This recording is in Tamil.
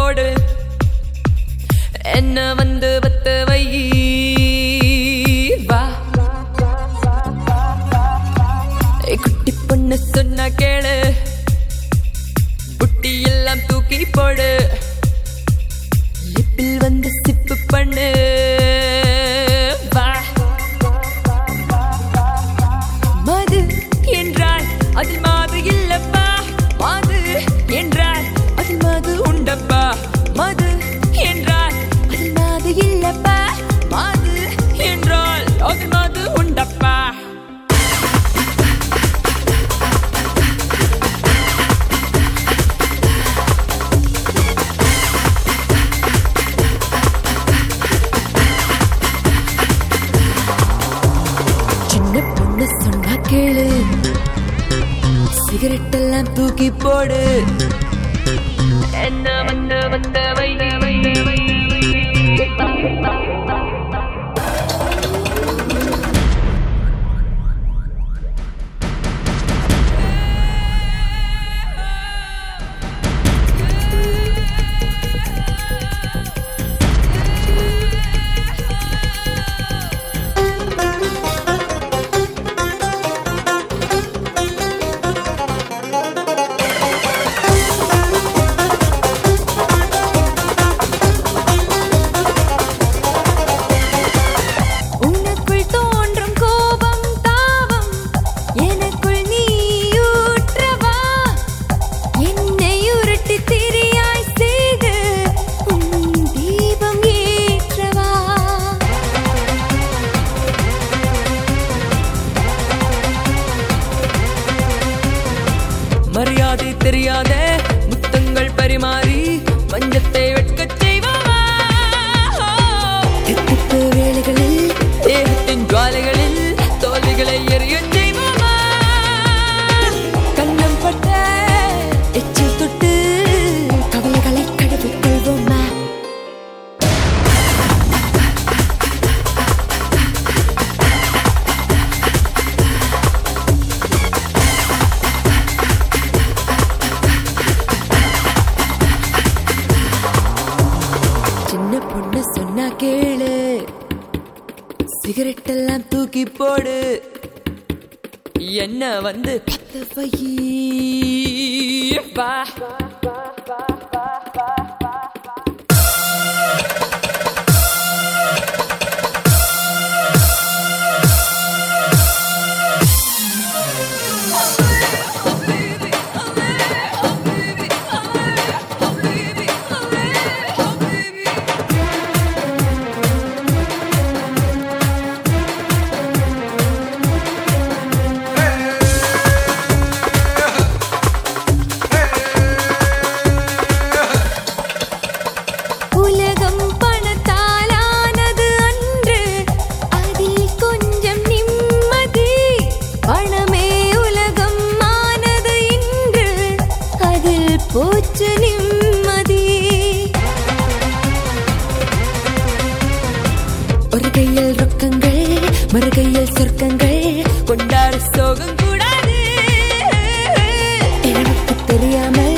போடு என்ன வந்து வத்த வை வா ஏய், குட்டி பொண்ணு சொன்னா கேளு புட்டி எல்லாம் தூக்கி போடு லிப்பில் வந்து சிப்பு பண்ணு வா மது என்றால் அதில் மாது இல்லப்பா மாது என்றால் அதில் மாது உண்டப்பா மது என்றால் அதில் மாது இல்லப்பா மாது என்றால் அதில் மாது உண்டப்பா சின்ன பொண்ணு சொன்னா கேளு சிகரெட் எல்லாம் தூக்கி போடு என்ன வந்த வந்த வை வை, வை. உனக்குள் தோன்றும் கோபம் தாபம் எனக்குள் நீயூற்றவா என்னை உருட்டி திரியாய் செய்து உன் தீபம் ஏற்றவா மரியாதை தெரியாத முத்தங்கள் பரிமாறி மஞ்சத்தை வெட்கச் செய்வோமா தித்திப்பு வேலைகளில் தேகத்தின் ஜுவாலைகளில் தோல்விகளை எரியச் செய்வோமா கண்ணம் பட்ட எச்சில் தொட்டு கவலைகளை கழுவிக் கொள்வோமா சின்ன பொண்ணு சொன்னா கேளு சிகரெட் எல்லாம் தூக்கி போடு என்ன வந்து பத்த வை வா உலகம் பணத்தாலானது அன்று அதில் கொஞ்சம் நிம்மதி பணமே உலகம் ஆனது இன்று அதில் போச்சு நிம்மதி ஒரு கையில் ரொக்கங்கள் மறுகையில் சொர்க்கங்கள் கொண்டாட சோகம் கூடாது எனக்கு தெரியாமல்